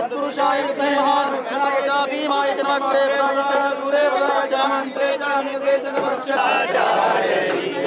तत्पुरुषाय विद्महे महापुरुषाय च भीमाय च नमः अग्रे वदामि च दूरे वदामि च मन्त्रे च निगे च नमः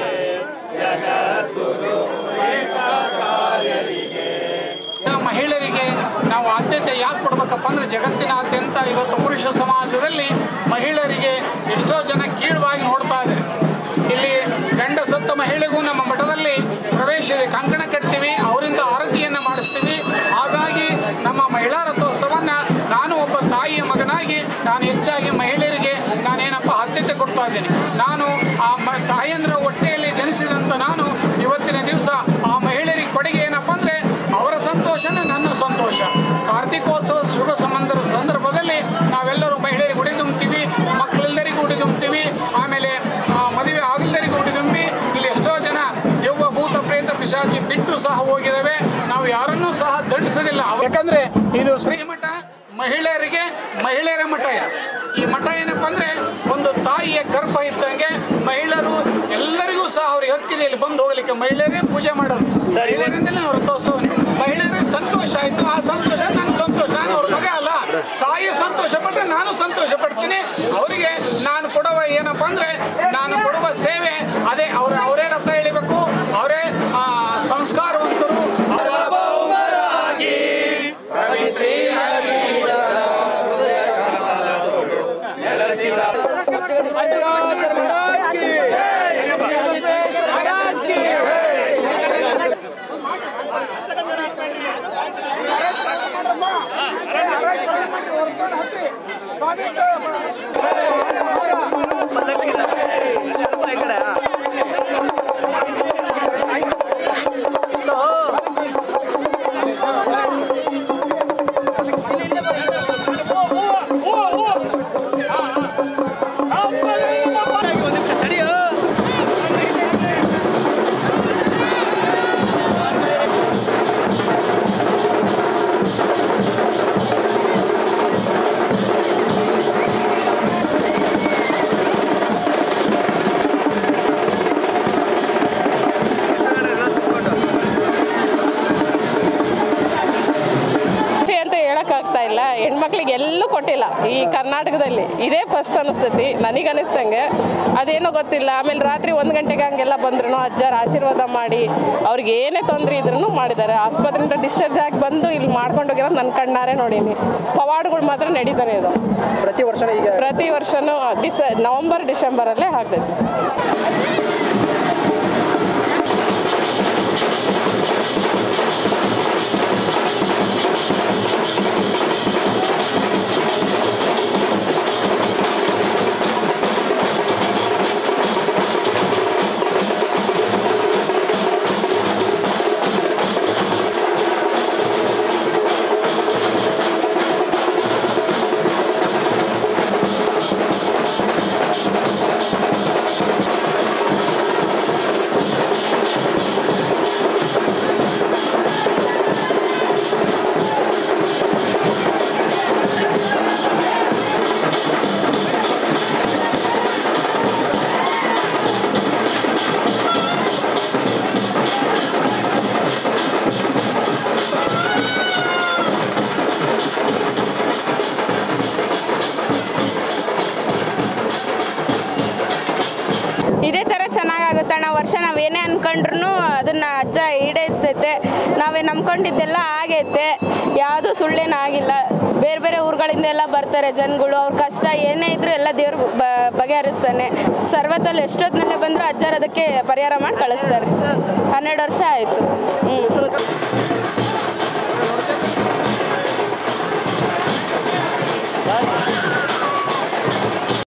ಮಹಿಳೆಯರಿಗೆ ನಾವು ಆದ್ಯತೆ ಯಾಕೆ ಕೊಡ್ಬೇಕಪ್ಪ ಅಂದ್ರೆ ಜಗತ್ತಿನಾದ್ಯಂತ ಇವತ್ತು ಪುರುಷ ಸಮಾಜದಲ್ಲಿ ಮಹಿಳೆಯರಿಗೆ ಎಷ್ಟೋ ಜನ ಕೀಳುವಾಗಿ ನೋಡ್ತಾ ಇದ್ದಾರೆ ಇಲ್ಲಿ ಗಂಡ ಸತ್ತ ಮಹಿಳೆಗೂ ನಮ್ಮ ಮಠದಲ್ಲಿ ಪ್ರವೇಶ ಇದೆ ಕಂಕಣ ಕಟ್ತೀವಿ ಅವರಿಂದ ಆರತಿಯನ್ನು ಮಾಡಿಸ್ತೀವಿ ಹಾಗಾಗಿ ನಮ್ಮ ಮಹಿಳಾ ರಥೋತ್ಸವನ್ನ ನಾನು ಒಬ್ಬ ತಾಯಿಯ ಮಗನಾಗಿ ನಾನು ಹೆಚ್ಚಾಗಿ ಮಹಿಳೆಯರಿಗೆ ನಾನೇನಪ್ಪ ಆದ್ಯತೆ ಕೊಡ್ತಾ ಇದ್ದೀನಿ ನಾನು ಆ ಮ- ತಾಯಂದ್ರ ಹೊಟ್ಟೆಯಲ್ಲಿ ಜನಿಸಿದಂಥ ನಾನು ಇವತ್ತಿನ ದಿವಸ ಆ ಮಹಿಳೆಯರಿಗೆ ಕೊಡುಗೆ ಏನಪ್ಪ ಅಂದ್ರೆ ಅವರ ಸಂತೋಷನೇ ನನ್ನ ಸಂತೋಷ ಕಾರ್ತಿಕೋತ್ಸವ ಶುಭ ಸಂಬಂಧ ಸಂದರ್ಭದಲ್ಲಿ ನಾವೆಲ್ಲರೂ ಮಹಿಳೆಯರಿಗೆ ಉಡಿ ತುಂಬುತ್ತೀವಿ ಮಕ್ಕಳೆಲ್ಲರಿಗೂ ಉಡಿ ತುಂಬುತ್ತೀವಿ ಆಮೇಲೆ ಆ, ಮದುವೆ ಆಗಲ್ದರಿಗೂ ಉಡಿ ತುಂಬಿ ಇಲ್ಲಿ ಎಷ್ಟೋ ಜನ ದೆವ್ವ ಭೂತ ಪ್ರೇತ ಪಿಶಾಚಿ ಬಿಟ್ಟು ಸಹ ಹೋಗಿದ್ದಾವೆ ನಾವು ಯಾರನ್ನೂ ಸಹ ದಂಡಿಸೋದಿಲ್ಲ ಯಾಕಂದ್ರೆ ಇದು ಶ್ರೀಮಠ ಮಹಿಳೆಯರಿಗೆ ಮಹಿಳೆಯರ ಮಠ ಇದು. ಈ ಮಠ ಏನಪ್ಪ ಅಂದ್ರೆ ಒಂದು ತಾಯಿಯ ಗರ್ಭ ಇದ್ದಂಗೆ ಮಹಿಳೆಯರು ಎಲ್ಲರಿಗೂ ಸಹ ಅವ್ರಿಗೆ ಹಕ್ಕಿದೆ ಇಲ್ಲಿ ಬಂದು ಹೋಗ್ಲಿಕ್ಕೆ ಮಹಿಳೆಯರೇ ಪೂಜೆ ಮಾಡೋದು ಮಹಿಳೆಯರಿಂದಲೇ ಅವ್ರ ರಥೋತ್ಸವನೇ ಮಹಿಳೆಯರಿಗೆ ಸಂತೋಷ ಆಯ್ತು ಆ ಸಂತೋಷ ನನ್ನ ಸಂತೋಷ ನಾನು ಅವ್ರ ಮಗ ಅಲ್ಲ ತಾಯಿ ಸಂತೋಷ ಪಟ್ಟರೆ ನಾನು ಸಂತೋಷ ಪಡ್ತೀನಿ ಅವರಿಗೆ ನಾನು ಕೊಡುವ ಏನಪ್ಪ ಅಂದ್ರೆ ನಾನು ಕೊಡುವ ಸೇವೆ ಅದೇ ಅವ್ರ ಅವರೇ ರಥ ಎಳಿಬೇಕು ಅವರೇ ಆ, ಸಂಸ್ಕಾರವಂತರು ಸಾರ್ವಭೌಮರಾಗಿ ರವಿ ಶ್ರೀ ಅಷ್ಟೇ ಅಂತ ಹೇಳಕ್ಕಾಗ್ತಾ ಇಲ್ಲ ಹೆಣ್ಮಕ್ಳಿಗೆ ಎಲ್ಲೂ ಕೊಟ್ಟಿಲ್ಲ ಈ ಕರ್ನಾಟಕದಲ್ಲಿ ಇದೇ ಫಸ್ಟ್ ಅನಿಸ್ತೈತಿ ನನಗೆ ಅನಿಸ್ತಂಗೆ ಅದೇನೋ ಗೊತ್ತಿಲ್ಲ ಆಮೇಲೆ ರಾತ್ರಿ ಒಂದು ಗಂಟೆಗೆ ಹಂಗೆಲ್ಲ ಬಂದ್ರು ಅಜ್ಜರ ಆಶೀರ್ವಾದ ಮಾಡಿ ಅವ್ರಿಗೆ ಏನೇ ತೊಂದರೆ ಇದ್ರೂ ಮಾಡಿದ್ದಾರೆ ಆಸ್ಪತ್ರೆಯಿಂದ ಡಿಸ್ಚಾರ್ಜ್ ಆಗಿ ಬಂದು ಇಲ್ಲಿ ಮಾಡ್ಕೊಂಡು ಹೋಗಿರೋದು ನನ್ನ ಕಣ್ಣಾರೆ ನೋಡೀನಿ ಪವಾಡ್ಗಳು ಮಾತ್ರ ನಡೀತಾನೆ ಇದು ಪ್ರತಿ ವರ್ಷ ಈಗ ಪ್ರತಿ ವರ್ಷನೂ ಡಿಸ ನವಂಬರ್ ಡಿಸೆಂಬರಲ್ಲೇ ಆಗ್ತೈತಿ ಇದೇ ಥರ ಚೆನ್ನಾಗಾಗುತ್ತೆ ಅಣ್ಣ ವರ್ಷ ನಾವೇನೇ ಅನ್ಕೊಂಡ್ರು ಅದನ್ನ ಅಜ್ಜ ಈಡೇರಿಸೈತೆ ನಾವೇ ನಂಬ್ಕೊಂಡಿದ್ದೆಲ್ಲ ಆಗೈತೆ ಯಾವುದು ಸುಳ್ಳೇನು ಆಗಿಲ್ಲ ಬೇರೆ ಬೇರೆ ಊರುಗಳಿಂದ ಎಲ್ಲ ಬರ್ತಾರೆ ಜನಗಳು ಅವ್ರ ಕಷ್ಟ ಏನೇ ಇದ್ರೂ ಎಲ್ಲ ದೇವ್ರು ಬ ಬಗೆಹರಿಸ್ತಾನೆ ಸರ್ವತ್ತಲ್ಲಿ ಎಷ್ಟೊತ್ತಿನಲ್ಲೇ ಬಂದರೂ ಅಜ್ಜರು ಅದಕ್ಕೆ ಪರಿಹಾರ ಮಾಡಿ ಕಳಿಸ್ತಾರೆ ಹನ್ನೆರಡು ವರ್ಷ ಆಯಿತು ಹ್ಞೂ